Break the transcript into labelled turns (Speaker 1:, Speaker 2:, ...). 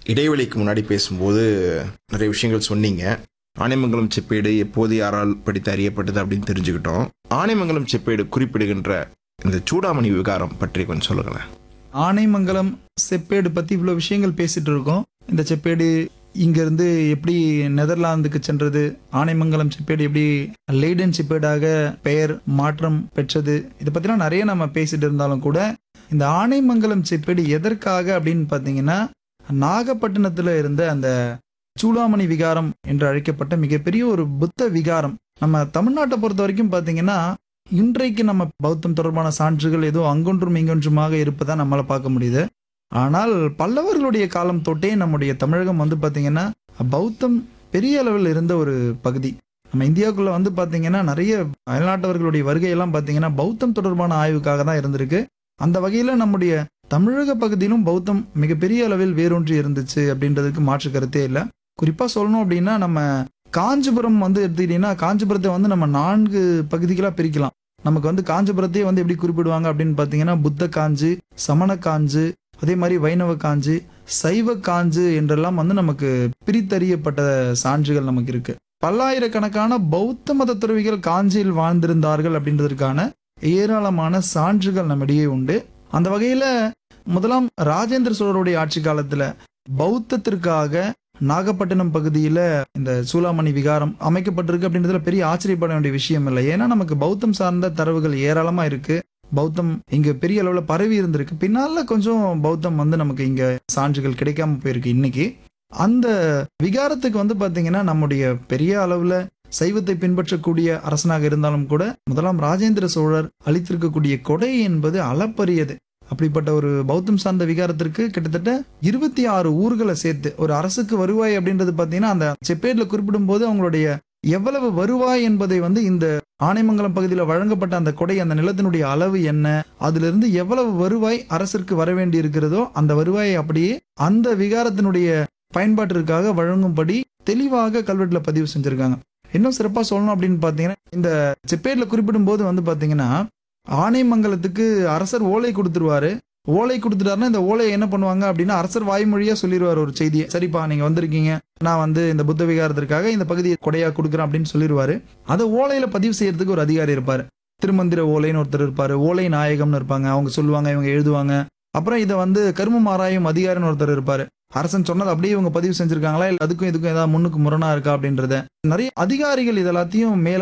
Speaker 1: இடைவெளிக்கு முன்னாடி பேசும்போது நிறைய விஷயங்கள் சொன்னீங்க ஆனைமங்கலம் செப்பேடு எப்போது யாரால் படித்து அறியப்பட்டது அப்படின்னு தெரிஞ்சுக்கிட்டோம் ஆனைமங்கலம் செப்பேடு குறிப்பிடுகின்ற இந்த சூடாமணி விகாரம் பற்றி கொஞ்சம் சொல்லுங்களேன்
Speaker 2: ஆனைமங்கலம் செப்பேடு பத்தி இவ்வளவு விஷயங்கள் பேசிட்டு இருக்கோம் இந்த செப்பேடு இங்க இருந்து எப்படி நெதர்லாந்துக்கு சென்றது ஆனைமங்கலம் செப்பேடு எப்படி லேடன் செப்பேடாக பெயர் மாற்றம் பெற்றது இதை பத்திலாம் நிறைய நம்ம பேசிட்டு இருந்தாலும் கூட இந்த ஆனைமங்கலம் செப்பேடு எதற்காக அப்படின்னு பாத்தீங்கன்னா நாகப்பட்டினத்துல இருந்த அந்த சூடாமணி விகாரம் என்று அழைக்கப்பட்ட மிகப்பெரிய ஒரு புத்த விகாரம் நம்ம தமிழ்நாட்டை பொறுத்த வரைக்கும் பாத்தீங்கன்னா இன்றைக்கு நம்ம பௌத்தம் தொடர்பான சான்றுகள் ஏதோ அங்கொன்றும் இங்கொன்றுமாக இருப்பதா நம்மளால பார்க்க முடியுது ஆனால் பல்லவர்களுடைய காலம் தொட்டே நம்முடைய தமிழகம் வந்து பாத்தீங்கன்னா பௌத்தம் பெரிய அளவில் இருந்த ஒரு பகுதி நம்ம இந்தியாவுக்குள்ள வந்து பாத்தீங்கன்னா நிறைய அயல்நாட்டவர்களுடைய வருகையெல்லாம் பாத்தீங்கன்னா பௌத்தம் தொடர்பான ஆய்வுக்காக தான் இருந்திருக்கு அந்த வகையில நம்முடைய தமிழக பகுதியிலும் பௌத்தம் மிகப்பெரிய அளவில் வேரூன்றி இருந்துச்சு அப்படின்றதுக்கு மாற்று கருத்தே இல்லை குறிப்பா சொல்லணும் அப்படின்னா நம்ம காஞ்சிபுரம் வந்து எடுத்துக்கிட்டீங்கன்னா காஞ்சிபுரத்தை வந்து நம்ம நான்கு பகுதிகளா பிரிக்கலாம் நமக்கு வந்து காஞ்சிபுரத்தையே வந்து எப்படி குறிப்பிடுவாங்க அப்படின்னு பார்த்தீங்கன்னா புத்த காஞ்சு சமண காஞ்சு அதே மாதிரி வைணவ காஞ்சு சைவ காஞ்சு என்றெல்லாம் வந்து நமக்கு பிரித்தறியப்பட்ட சான்றுகள் நமக்கு இருக்கு பல்லாயிரக்கணக்கான பௌத்த மத துறவிகள் காஞ்சியில் வாழ்ந்திருந்தார்கள் அப்படின்றதற்கான ஏராளமான சான்றுகள் நம்மிடையே உண்டு அந்த வகையில முதலாம் ராஜேந்திர சோழருடைய ஆட்சி காலத்துல பௌத்தத்திற்காக நாகப்பட்டினம் பகுதியில இந்த சூளாமணி விகாரம் அமைக்கப்பட்டிருக்கு அப்படின்றதுல பெரிய ஆச்சரியப்பட வேண்டிய விஷயம் இல்லை ஏன்னா நமக்கு பௌத்தம் சார்ந்த தரவுகள் ஏராளமா இருக்கு பௌத்தம் இங்க பெரிய அளவுல பரவி இருந்திருக்கு பின்னால கொஞ்சம் பௌத்தம் வந்து நமக்கு இங்க சான்றுகள் கிடைக்காம போயிருக்கு இன்னைக்கு அந்த விகாரத்துக்கு வந்து பாத்தீங்கன்னா நம்முடைய பெரிய அளவுல சைவத்தை பின்பற்றக்கூடிய அரசனாக இருந்தாலும் கூட முதலாம் ராஜேந்திர சோழர் அளித்திருக்கக்கூடிய கொடை என்பது அளப்பரியது அப்படிப்பட்ட ஒரு பௌத்தம் சார்ந்த விகாரத்திற்கு கிட்டத்தட்ட இருபத்தி ஆறு ஊர்களை சேர்த்து ஒரு அரசுக்கு வருவாய் அப்படின்றது பாத்தீங்கன்னா அந்த செப்பேட்ல குறிப்பிடும் போது அவங்களுடைய எவ்வளவு வருவாய் என்பதை வந்து இந்த ஆனைமங்கலம் பகுதியில் வழங்கப்பட்ட அந்த கொடை அந்த நிலத்தினுடைய அளவு என்ன அதுல இருந்து எவ்வளவு வருவாய் அரசிற்கு வர வேண்டி இருக்கிறதோ அந்த வருவாயை அப்படியே அந்த விகாரத்தினுடைய பயன்பாட்டிற்காக வழங்கும்படி தெளிவாக கல்வெட்டுல பதிவு செஞ்சிருக்காங்க இன்னும் சிறப்பா சொல்லணும் அப்படின்னு பாத்தீங்கன்னா இந்த செப்பேட்ல குறிப்பிடும் போது வந்து பாத்தீங்கன்னா ஆனைமங்கலத்துக்கு அரசர் ஓலை கொடுத்துருவாரு ஓலை கொடுத்துட்டாருன்னா இந்த ஓலையை என்ன பண்ணுவாங்க அப்படின்னா அரசர் வாய்மொழியா சொல்லிடுவார் ஒரு செய்தியை சரிப்பா நீங்க வந்திருக்கீங்க நான் வந்து இந்த புத்த விகாரத்திற்காக இந்த பகுதியை கொடையா கொடுக்குறேன் அப்படின்னு சொல்லிடுவாரு அதை ஓலையில பதிவு செய்யறதுக்கு ஒரு அதிகாரி இருப்பாரு திருமந்திர ஓலைன்னு ஒருத்தர் இருப்பாரு ஓலை நாயகம்னு இருப்பாங்க அவங்க சொல்லுவாங்க இவங்க எழுதுவாங்க அப்புறம் இதை வந்து கருமம் ஆராயும் அதிகாரின்னு ஒருத்தர் இருப்பாரு அரசன் சொன்னது அப்படியே இவங்க பதிவு செஞ்சிருக்காங்களா இல்ல அதுக்கும் இதுக்கும் ஏதாவது முன்னுக்கு முரணா இருக்கா அப்படின்றத நிறைய அதிகாரிகள் இது எல்லாத்தையும் மேல